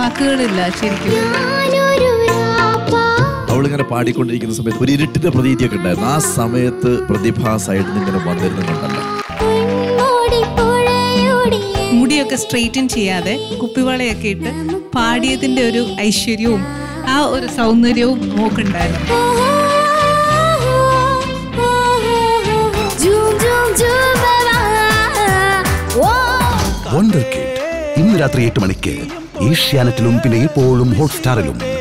വാക്കുകളില്ല ശരിക്കും ഞാനൊരു രാപ്പാ അവളിങ്ങനെ പാടിക്കൊണ്ടിരിക്കുന്ന സമയത്ത് ഒരു ഇരുട്ടിന്റെ പ്രതീതിയൊക്കെ ഉണ്ടായിരുന്നു ആ സമയത്ത് പ്രതിഭ സൈഡിൽ നിന്ന് ഇങ്ങനെ വന്നിരുന്നു കണ്ടല്ലോ പൊന്മുടി പുഴയുടെ മുടിയൊക്കെ സ്ട്രെയിറ്റൻ ചെയ്യാതെ കുപ്പിവളയൊക്കെ ഇട്ട് പാടിയതിന്റെ ഒരു ഐശ്വര്യവും ആ ഒരു സൗന്ദര്യവും മോക്കുണ്ടായിരുന്നു ജൂം ജൂം ജൂം ഓ വണ്ടർ കിഡ് ഇന്ന് രാത്രി എട്ട് മണിക്ക് ഏഷ്യാനെറ്റിലും പിന്നെ എപ്പോഴും ഹോട്ട്സ്റ്റാറിലും